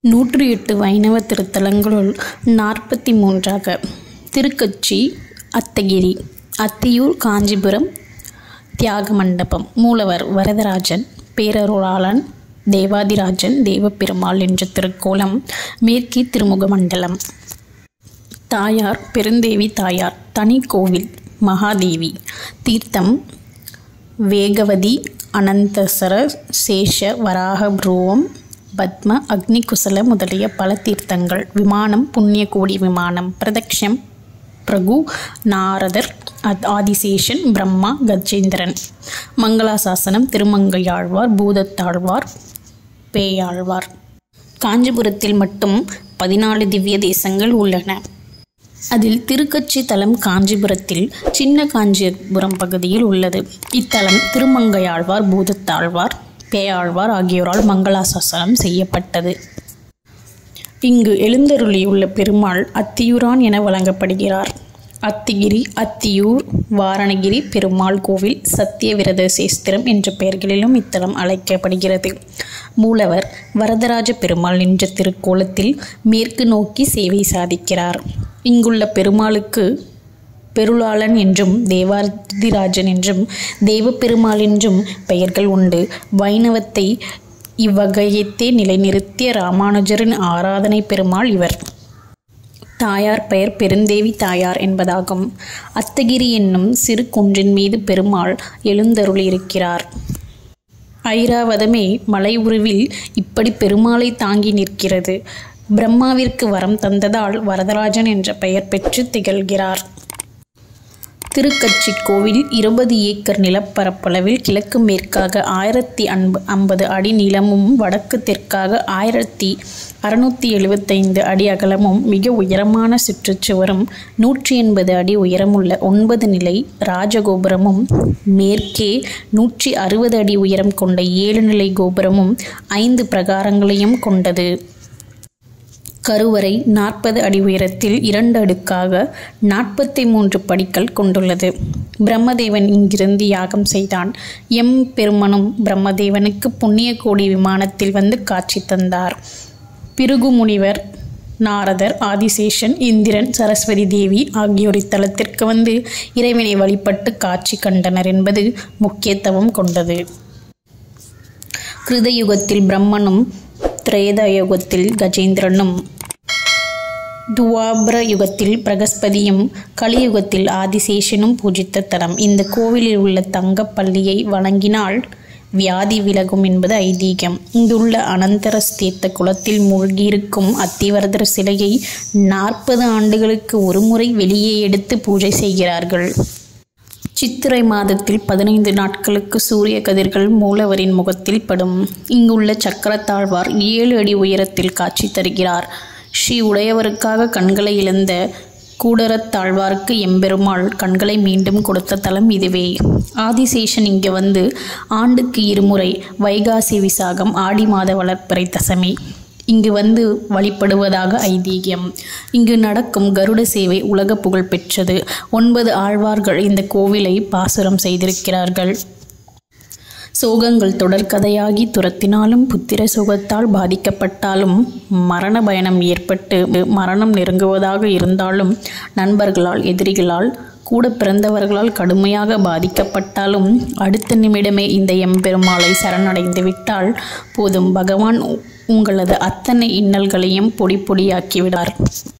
நூற்றி எட்டு வைணவ திருத்தலங்களுள் நாற்பத்தி மூன்றாக திருக்கச்சி அத்தகிரி அத்தியூர் காஞ்சிபுரம் தியாக மண்டபம் மூலவர் வரதராஜன் பேரருளாளன் தேவாதிராஜன் தேவப்பெருமாள் என்ற திருக்கோலம் மேற்கே திருமுக மண்டலம் தாயார் பெருந்தேவி தாயார் தனி கோவில் மகாதேவி தீர்த்தம் வேகவதி அனந்தசர சேஷ வராக புருவம் பத்ம அக்னிகுசல முதலிய பல தீர்த்தங்கள் விமானம் புண்ணியகோடி விமானம் பிரதக்ஷம் பிரகு நாரதர் அத் ஆதிசேஷன் பிரம்மா கஜேந்திரன் மங்களாசாசனம் திருமங்கையாழ்வார் பூதத்தாழ்வார் பேயாழ்வார் காஞ்சிபுரத்தில் மட்டும் பதினாலு திவ்ய தேசங்கள் உள்ளன அதில் திருக்கச்சி தலம் காஞ்சிபுரத்தில் சின்ன காஞ்சிபுரம் பகுதியில் உள்ளது இத்தலம் திருமங்கையாழ்வார் பூதத்தாழ்வார் பேயாழ்வார் ஆகியோரால் மங்களாசாசனம் செய்யப்பட்டது இங்கு எழுந்தருளியுள்ள பெருமாள் அத்தியூரான் என வழங்கப்படுகிறார் அத்திகிரி அத்தியூர் வாரணகிரி பெருமாள் கோவில் சத்தியவிரத சேஸ்திரம் என்ற பெயர்களிலும் இத்தலம் அழைக்கப்படுகிறது மூலவர் வரதராஜ பெருமாள் என்ற திருக்கோலத்தில் மேற்கு நோக்கி சேவை சாதிக்கிறார் இங்குள்ள பெருமாளுக்கு பெருளாளன் என்றும் தேவாதிராஜன் என்றும் தேவப்பெருமாள் என்றும் பெயர்கள் உண்டு வைணவத்தை இவ்வகையத்தே நிலைநிறுத்திய ராமானுஜரின் ஆராதனை பெருமாள் இவர் தாயார் பெயர் பெருந்தேவி தாயார் என்பதாகும் அத்தகிரி என்னும் சிறு குன்றின் மீது பெருமாள் எழுந்தருளியிருக்கிறார் ஐராவதமே மலை உருவில் இப்படி பெருமாளை தாங்கி நிற்கிறது பிரம்மாவிற்கு வரம் தந்ததால் வரதராஜன் என்ற பெயர் பெற்று திகழ்கிறார் திருக்கச்சி கோவில் இருபது ஏக்கர் நிலப்பரப்பளவில் கிழக்கு மேற்காக ஆயிரத்தி அன்பு ஐம்பது அடி நீளமும் வடக்கு தெற்காக ஆயிரத்தி அறுநூற்றி எழுபத்தைந்து அடி அகலமும் மிக உயரமான சுற்றுச்சுவரும் நூற்றி எண்பது அடி உயரமுள்ள ஒன்பது நிலை ராஜகோபுரமும் மேற்கே நூற்றி அறுபது அடி உயரம் கொண்ட ஏழு நிலை கோபுரமும் ஐந்து பிரகாரங்களையும் கொண்டது கருவறை நாற்பது அடி உயரத்தில் இரண்டு அடுக்காக நாற்பத்தி மூன்று படிக்கல் கொண்டுள்ளது பிரம்மதேவன் இங்கிருந்து யாகம் செய்தான் எம் பெருமனும் பிரம்மதேவனுக்கு புண்ணிய கோடி விமானத்தில் வந்து காட்சி தந்தார் பிருகு முனிவர் நாரதர் ஆதிசேஷன் இந்திரன் சரஸ்வதி தேவி ஆகியோர் இத்தலத்திற்கு வந்து இறைவனை வழிபட்டு காட்சி கண்டனர் என்பது முக்கியத்துவம் கொண்டது கிருதயுகத்தில் பிரம்மனும் திரேத யுகத்தில் கஜேந்திரனும் துவாபர யுகத்தில் பிரகஸ்பதியும் கலியுகத்தில் ஆதிசேஷனும் பூஜித்த தலம் இந்த கோவிலில் உள்ள தங்கப்பள்ளியை வணங்கினால் வியாதி விலகும் என்பது ஐதீகம் இங்குள்ள அனந்தர தீர்த்த குளத்தில் மூழ்கியிருக்கும் அத்திவரதர் சிலையை நாற்பது ஆண்டுகளுக்கு ஒருமுறை வெளியே எடுத்து பூஜை செய்கிறார்கள் சித்திரை மாதத்தில் பதினைந்து நாட்களுக்கு சூரிய கதிர்கள் மூலவரின் முகத்தில் படும் இங்குள்ள சக்கரத்தாழ்வார் ஏழு அடி உயரத்தில் காட்சி தருகிறார் ஸ்ரீ உடையவருக்காக கண்களை இழந்த கூடரத்தாழ்வாருக்கு எம்பெருமாள் கண்களை மீண்டும் கொடுத்த தலம் இதுவே ஆதிசேஷன் இங்கே வந்து ஆண்டுக்கு இருமுறை வைகாசி விசாகம் ஆடி மாத வளர்ப்பறை தசமி இங்கு வந்து வழிபடுவதாக ஐதீகம் இங்கு நடக்கும் கருட சேவை உலக புகழ் பெற்றது ஒன்பது ஆழ்வார்கள் இந்த கோவிலை பாசுரம் செய்திருக்கிறார்கள் சோகங்கள் தொடர்கதையாகி துரத்தினாலும் புத்திர சுகத்தால் பாதிக்கப்பட்டாலும் மரண பயணம் ஏற்பட்டு மரணம் நெருங்குவதாக இருந்தாலும் நண்பர்களால் எதிரிகளால் கூட பிறந்தவர்களால் கடுமையாக பாதிக்கப்பட்டாலும் அடுத்த நிமிடமே இந்த எம்பெருமாளை சரணடைந்து விட்டால் போதும் பகவான் உங்களது அத்தனை இன்னல்களையும் பொடி பொடியாக்கிவிடார்